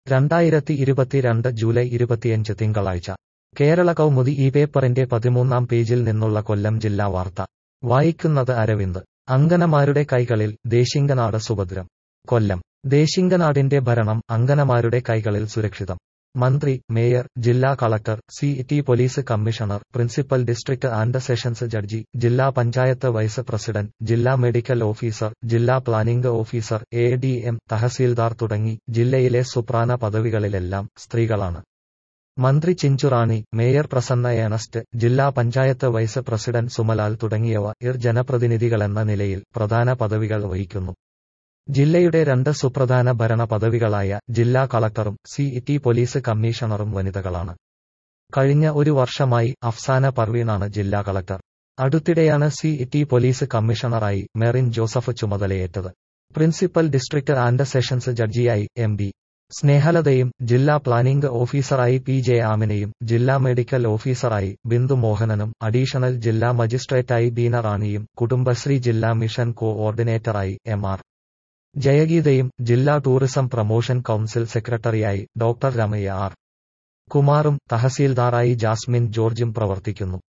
രണ്ടായിരത്തി ഇരുപത്തിരണ്ട് ജൂലൈ ഇരുപത്തിയഞ്ച് തിങ്കളാഴ്ച കേരള കൗമുദി ഈ പേപ്പറിന്റെ പതിമൂന്നാം പേജിൽ നിന്നുള്ള കൊല്ലം ജില്ലാ വാർത്ത വായിക്കുന്നത് അരവിന്ദ് അങ്കനമാരുടെ കൈകളിൽ ദേശിംഗനാട് സുഭദ്രം കൊല്ലം ദേശിംഗനാടിന്റെ ഭരണം അങ്കനമാരുടെ കൈകളിൽ സുരക്ഷിതം മന്ത്രി മേയർ ജില്ലാ collector C T police commissioner principal district and sessions judge ജില്ലാ പഞ്ചായത്ത് വൈസ് പ്രസിഡന്റ് ജില്ലാ മെഡിക്കൽ ഓഫീസർ ജില്ലാ planning officer A D M tahsildar തുടങ്ങി ജില്ലയിലെ സുപ്രാന പദവികളിലെല്ലാം സ്ത്രീകളാണ് മന്ത്രി ചിഞ്ചുറാണി മേയർ പ്രസന്ന ഏണസ്റ്റ് ജില്ലാ പഞ്ചായത്ത് വൈസ് പ്രസിഡന്റ് സുമലാൽ തുടങ്ങിയവ ഇർ ജനപ്രതിനിധികളെന്ന നിലയിൽ പ്രധാന പദവികൾ വഹിക്കുന്നു ജില്ലയുടെ രണ്ട് സുപ്രധാന ഭരണ പദവികളായ ജില്ലാ കളക്ടറും സി ടി പോലീസ് കമ്മീഷണറും വനിതകളാണ് കഴിഞ്ഞ ഒരു വർഷമായി അഫ്സാന പർവീണാണ് ജില്ലാ കളക്ടർ അടുത്തിടെയാണ് സി ടി പോലീസ് കമ്മീഷണറായി മെറിൻ ജോസഫ് ചുമതലയേറ്റത് പ്രിൻസിപ്പൽ ഡിസ്ട്രിക്ട് ആൻഡ് സെഷൻസ് ജഡ്ജിയായി എം ബി സ്നേഹലതയും ജില്ലാ പ്ലാനിംഗ് ഓഫീസറായി പി ജെ ആമിനയും ജില്ലാ മെഡിക്കൽ ഓഫീസറായി ബിന്ദു മോഹനനും അഡീഷണൽ ജില്ലാ മജിസ്ട്രേറ്റായി ബീന റാണിയും കുടുംബശ്രീ ജില്ലാ മിഷൻ കോഓർഡിനേറ്ററായി എം ആർ ജയഗീതയും ജില്ലാ ടൂറിസം പ്രമോഷൻ കൌൺസിൽ സെക്രട്ടറിയായി ഡോക്ടർ രമയ്യ ആർ കുമാറും തഹസീൽദാറായി ജാസ്മിൻ ജോർജും പ്രവർത്തിക്കുന്നു